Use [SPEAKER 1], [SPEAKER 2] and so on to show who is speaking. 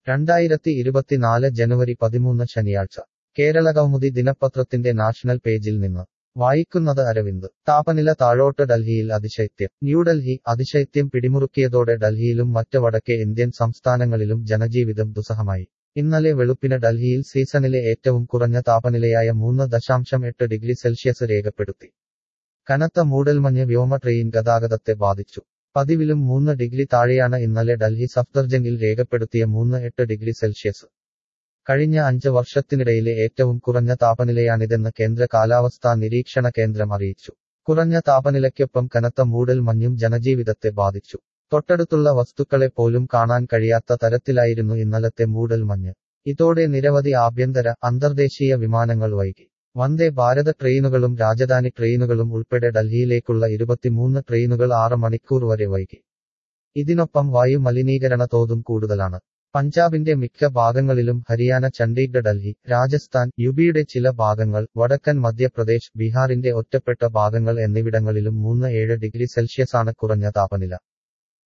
[SPEAKER 1] രണ്ടായിരത്തി ഇരുപത്തിനാല് ജനുവരി പതിമൂന്ന് ശനിയാഴ്ച കേരളകൗമുദി ദിനപത്രത്തിന്റെ നാഷണൽ പേജിൽ നിന്ന് വായിക്കുന്നത് അരവിന്ദ് താപനില താഴോട്ട് ഡൽഹിയിൽ അതിശൈത്യം ന്യൂഡൽഹി അതിശൈത്യം പിടിമുറുക്കിയതോടെ ഡൽഹിയിലും മറ്റ് വടക്കേ ഇന്ത്യൻ സംസ്ഥാനങ്ങളിലും ജനജീവിതം ദുസ്സഹമായി ഇന്നലെ വെളുപ്പിന് ഡൽഹിയിൽ സീസണിലെ ഏറ്റവും കുറഞ്ഞ താപനിലയായ മൂന്ന് ദശാംശം എട്ട് ഡിഗ്രി സെൽഷ്യസ് രേഖപ്പെടുത്തി കനത്ത മൂടൽമഞ്ഞ് വ്യോമ ട്രെയിൻ ഗതാഗതത്തെ ബാധിച്ചു പതിവിലും മൂന്ന് ഡിഗ്രി താഴെയാണ് ഇന്നലെ ഡൽഹി സഫ്ദർജംഗിൽ രേഖപ്പെടുത്തിയ മൂന്ന് എട്ട് ഡിഗ്രി സെൽഷ്യസ് കഴിഞ്ഞ അഞ്ച് വർഷത്തിനിടയിലെ ഏറ്റവും കുറഞ്ഞ താപനിലയാണിതെന്ന് കേന്ദ്ര കാലാവസ്ഥാ നിരീക്ഷണ കേന്ദ്രം അറിയിച്ചു കുറഞ്ഞ താപനിലയ്ക്കൊപ്പം കനത്ത മൂടൽ മഞ്ഞും ജനജീവിതത്തെ ബാധിച്ചു തൊട്ടടുത്തുള്ള വസ്തുക്കളെ പോലും കാണാൻ കഴിയാത്ത തരത്തിലായിരുന്നു ഇന്നലത്തെ മൂടൽ മഞ്ഞ് ഇതോടെ നിരവധി ആഭ്യന്തര അന്തർദേശീയ വിമാനങ്ങൾ വൈകി വന്ദേ ഭാരത് ട്രെയിനുകളും രാജധാനി ട്രെയിനുകളും ഉൾപ്പെടെ ഡൽഹിയിലേക്കുള്ള ഇരുപത്തിമൂന്ന് ട്രെയിനുകൾ ആറ് മണിക്കൂർ വരെ വൈകി ഇതിനൊപ്പം വായു മലിനീകരണ തോതും കൂടുതലാണ് പഞ്ചാബിന്റെ മിക്ക ഭാഗങ്ങളിലും ഹരിയാന ചണ്ഡീഗഡ് ഡൽഹി രാജസ്ഥാൻ യുപിയുടെ ചില ഭാഗങ്ങൾ വടക്കൻ മധ്യപ്രദേശ് ബീഹാറിന്റെ ഒറ്റപ്പെട്ട ഭാഗങ്ങൾ എന്നിവിടങ്ങളിലും മൂന്ന് ഏഴ് ഡിഗ്രി സെൽഷ്യസാണ് കുറഞ്ഞ താപനില